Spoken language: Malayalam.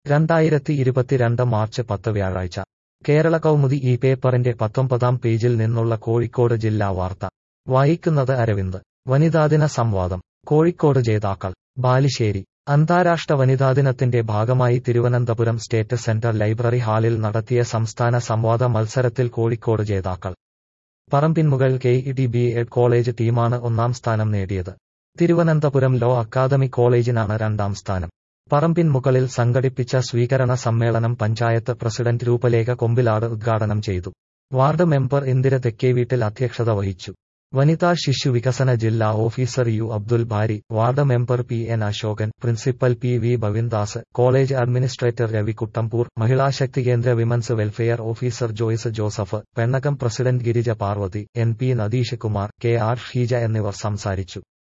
രണ്ടായിരത്തി ഇരുപത്തിരണ്ട് മാർച്ച് പത്ത് വ്യാഴാഴ്ച കേരള കൗമുദി ഈ പേപ്പറിന്റെ പത്തൊമ്പതാം പേജിൽ നിന്നുള്ള കോഴിക്കോട് ജില്ലാ വാർത്ത വായിക്കുന്നത് അരവിന്ദ് വനിതാദിന സംവാദം കോഴിക്കോട് ജേതാക്കൾ ബാലുശ്ശേരി അന്താരാഷ്ട്ര വനിതാദിനത്തിന്റെ ഭാഗമായി തിരുവനന്തപുരം സ്റ്റേറ്റ് സെന്റർ ലൈബ്രറി ഹാളിൽ നടത്തിയ സംസ്ഥാന സംവാദ മത്സരത്തിൽ കോഴിക്കോട് ജേതാക്കൾ Parambinmukal K E T B Ed college ടീമാണ് ഒന്നാം സ്ഥാനം നേടിയത് തിരുവനന്തപുരം ലോ അക്കാദമി കോളേജിനാണ് രണ്ടാം സ്ഥാനം പറമ്പിൻ മുകളിൽ സംഘടിപ്പിച്ച സ്വീകരണ സമ്മേളനം പഞ്ചായത്ത് പ്രസിഡന്റ് രൂപലേഖ കൊമ്പിലാട് ഉദ്ഘാടനം ചെയ്തു വാർഡ് മെമ്പർ ഇന്ദിര തെക്കേവീട്ടിൽ അധ്യക്ഷത വഹിച്ചു വനിതാ ശിശു വികസന ജില്ലാ officer U Abdul Bari ward member P N Ashokan principal P V Bhavindas college administrator Ravi Kuttampur Mahilashakti Kendra women's welfare officer Joyce Joseph Pennakam president Girija Parvathy N P Nadeesh Kumar K R Sheeja എന്നിവർ സംസാരിച്ചു